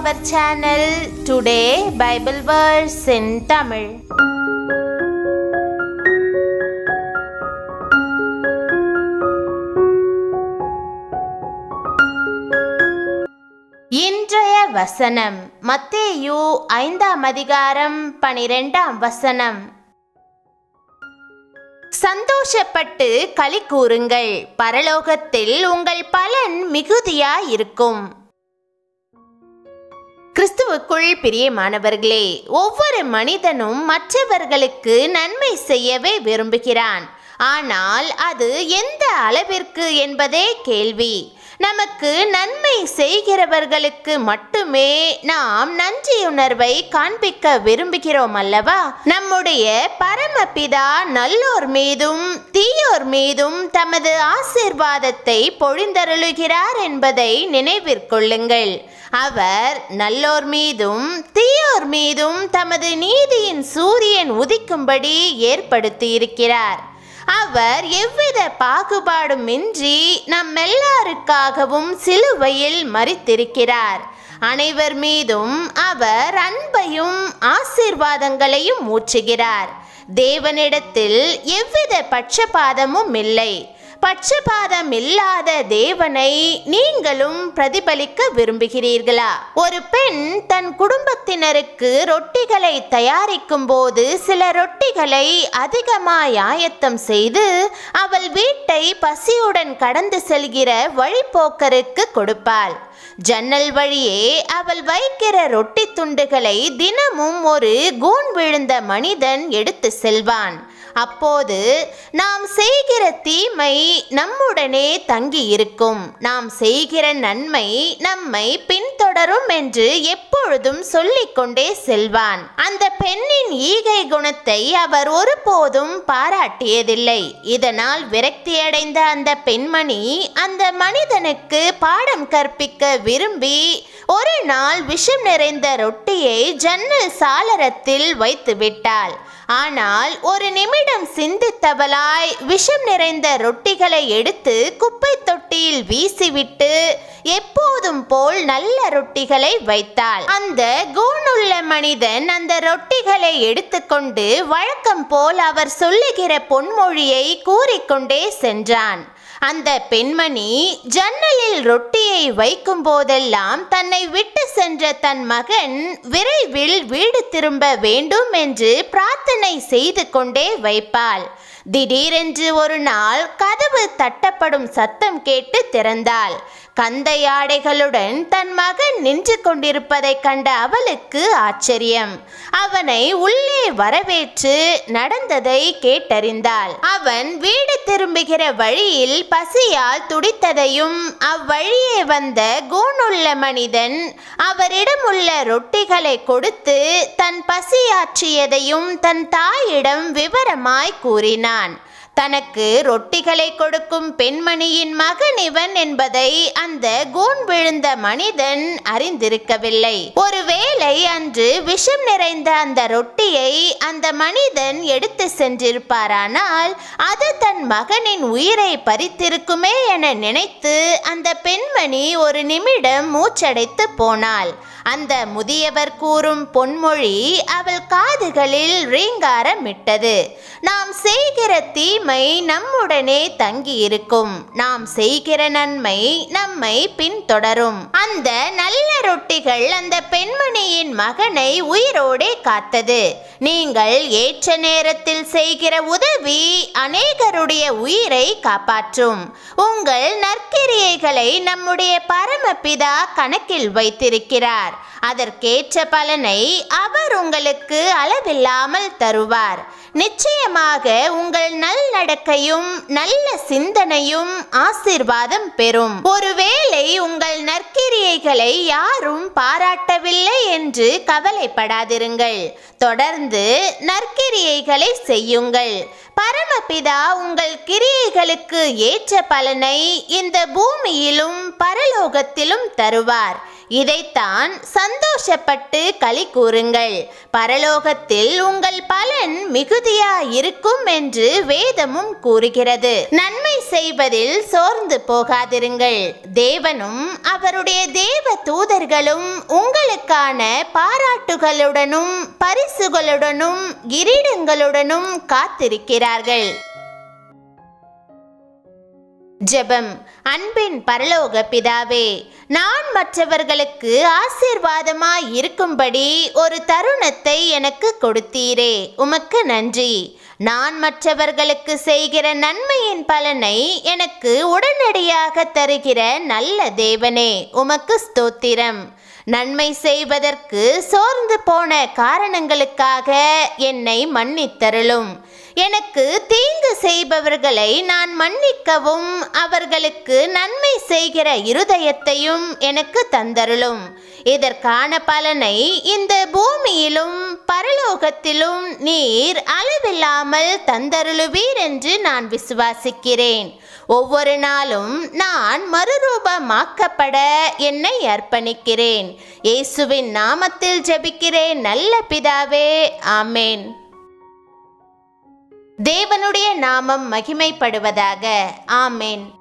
our channel Today Bible Verse in Tamil. இன்றைய வசனம் மத்தேயு ஐந்தாம் அதிகாரம் பனிரெண்டாம் வசனம் சந்தோஷப்பட்டு களி கூறுங்கள் பரலோகத்தில் உங்கள் பலன் மிகுதியாயிருக்கும் கிறிஸ்துவுக்குள் பிரியமானவர்களே ஒவ்வொரு மனிதனும் மற்றவர்களுக்கு நன்மை செய்யவே விரும்புகிறான் ஆனால் அது எந்த அளவிற்கு என்பதே கேள்வி நமக்கு நன்மை செய்கிறவர்களுக்கு மட்டுமே நாம் நன்றியுணர்வை காண்பிக்க விரும்புகிறோம் அல்லவா நம்முடைய பரமபிதா நல்லோர் மீதும் தீயோர் மீதும் தமது ஆசிர்வாதத்தை பொழிந்தருளுகிறார் என்பதை நினைவிற்கொள்ளுங்கள் அவர் நல்லோர் மீதும் தீயோர் மீதும் தமது நீதியின் சூரியன் உதிக்கும்படி ஏற்படுத்தியிருக்கிறார் அவர் எவ்வித பாகுபாடுமின்றி நம்மெல்லாருக்காகவும் சிலுவையில் மறித்திருக்கிறார் அனைவர் மீதும் அவர் அன்பையும் ஆசீர்வாதங்களையும் ஊற்றுகிறார் தேவனிடத்தில் எவ்வித பட்சபாதமும் இல்லை பட்சபாதம் இல்லாத தேவனை நீங்களும் பிரதிபலிக்க விரும்புகிறீர்களா ஒரு பெண் தன் குடும்பத்தினருக்கு ரொட்டிகளை தயாரிக்கும் போது சில ரொட்டிகளை அதிகமாய் ஆயத்தம் செய்து அவள் வீட்டை பசியுடன் கடந்து செல்கிற வழிப்போக்கருக்கு கொடுப்பாள் ஜன்னல் வழியே அவள் வைக்கிற ரொட்டி துண்டுகளை தினமும் ஒரு கூன் விழுந்த மனிதன் எடுத்து செல்வான் அப்போது நாம் செய்கிற தீமை நம்முடனே தங்கி இருக்கும் நாம் செய்கிற நன்மை நம்மை பின்தொடரும் என்று எப்பொழுதும் சொல்லிக்கொண்டே செல்வான் அந்த பெண்ணின் ஈகை குணத்தை அவர் ஒருபோதும் பாராட்டியதில்லை இதனால் விரக்தியடைந்த அந்த பெண்மணி அந்த மனிதனுக்கு பாடம் கற்பிக்க விரும்பி ஒரு நாள் விஷம் நிறைந்த ரொட்டியை ஜன்னல் சாளரத்தில் வைத்து விட்டாள் ஆனால் ஒரு நிமிடம் சிந்தித்தவளாய் விஷம் நிறைந்த ரொட்டிகளை எடுத்து குப்பை தொட்டியில் வீசிவிட்டு எப்போதும் போல் நல்ல ரொட்டிகளை வைத்தாள் அந்த கூணுள்ள மனிதன் அந்த ரொட்டிகளை எடுத்துக்கொண்டு வழக்கம் போல் அவர் சொல்லுகிற பொன்மொழியை கூறிக்கொண்டே சென்றான் அந்த பெண்மணி ஜன்னலில் ரொட்டியை வைக்கும் போதெல்லாம் தன்னை விட்டு சென்ற தன் மகன் விரைவில் வீடு திரும்ப வேண்டும் என்று பிரார்த்தனை செய்து கொண்டே வைப்பாள் திடீரென்று ஒரு நாள் கதவு தட்டப்படும் சத்தம் கேட்டு திறந்தாள் கந்தை ஆடைகளுடன் தன் மகன் நின்று கொண்டிருப்பதைக் கண்ட அவளுக்கு ஆச்சரியம் அவனை உள்ளே வரவேற்று நடந்ததை கேட்டறிந்தாள் அவன் வீடு திரும்புகிற வழியில் பசியால் துடித்ததையும் அவ்வழியே வந்த கூணுள்ள மனிதன் அவரிடமுள்ள ரொட்டிகளை கொடுத்து தன் பசியாற்றியதையும் தன் தாயிடம் விவரமாய் கூறினான் தனக்கு ரொட்டிகளை கொடுக்கும் பெண்மணியின் மகன் இவன் என்பதை அந்த கூன் விழுந்த மனிதன் அறிந்திருக்கவில்லை ஒருவேளை அன்று விஷம் நிறைந்த அந்த ரொட்டியை அந்த மனிதன் எடுத்து சென்றிருப்பாரானால் அது தன் மகனின் உயிரை பறித்திருக்குமே என நினைத்து அந்த பெண்மணி ஒரு நிமிடம் மூச்சடைத்து போனாள் அந்த முதியவர் கூறும் பொன்மொழி அவள் காதுகளில் ரீங்காரமிட்டது நாம் செய்கிற தீமை நம்முடனே தங்கியிருக்கும் நாம் செய்கிற நன்மை நம்மை பின்தொடரும் அந்த நல்ல ரொட்டிகள் அந்த பெண்மணியின் மகனை உயிரோடே காத்தது நீங்கள் ஏற்ற நேரத்தில் செய்கிற உதவி அநேகருடைய உயிரை காப்பாற்றும் உங்கள் நற்கிரியைகளை நம்முடைய பரமபிதா கணக்கில் வைத்திருக்கிறார் அதற்கேற்ற பலனை அவர் உங்களுக்கு அளவில்லாமல் தருவார் நிச்சயமாக உங்கள் நல்நடக்கையும் நல்ல சிந்தனையும் ஆசீர்வாதம் பெறும் ஒருவேளை உங்கள் நற்கிரியைகளை யாரும் பாராட்டவில்லை என்று கவலைப்படாதிருங்கள் தொடர்ந்து நற்கிரியைகளை செய்யுங்கள் பரமபிதா உங்கள் கிரியைகளுக்கு ஏற்ற பலனை இந்த பூமியிலும் பரலோகத்திலும் தருவார் இதைத்தான் சந்தோஷப்பட்டு களி கூறுங்கள் பரலோகத்தில் உங்கள் பலன் மிகுதியா இருக்கும் என்று வேதமும் கூறுகிறது நன்மை செய்வதில் சோர்ந்து போகாதிருங்கள் தேவனும் அவருடைய தேவ தூதர்களும் உங்களுக்கான பாராட்டுகளுடனும் பரிசுகளுடனும் கிரீடங்களுடனும் காத்திருக்கிறார்கள் ஜெபம் அன்பின் பரலோக பிதாவே நான் மற்றவர்களுக்கு ஆசீர்வாதமாய் இருக்கும்படி ஒரு தருணத்தை எனக்கு கொடுத்தீரே உமக்கு நன்றி நான் மற்றவர்களுக்கு செய்கிற நன்மையின் பலனை எனக்கு உடனடியாக தருகிற நல்ல தேவனே உமக்கு ஸ்தோத்திரம் நன்மை செய்வதற்கு சோர்ந்து போன காரணங்களுக்காக என்னை மன்னித்தருளும் எனக்கு தீங்கு செய்பவர்களை நான் மன்னிக்கவும் அவர்களுக்கு நன்மை செய்கிற இருதயத்தையும் எனக்கு தந்தருளும் இதற்கான பலனை இந்த பூமியிலும் பரலோகத்திலும் நீர் அளவில்லாமல் தந்தருளுவீர் என்று நான் விசுவாசிக்கிறேன் ஒவ்வொரு நாளும் நான் மறுரூபமாக்கப்பட என்னை அர்ப்பணிக்கிறேன் இயேசுவின் நாமத்தில் ஜெபிக்கிறேன் நல்ல பிதாவே ஆமேன் தேவனுடைய நாமம் மகிமைப்படுவதாக ஆமேன்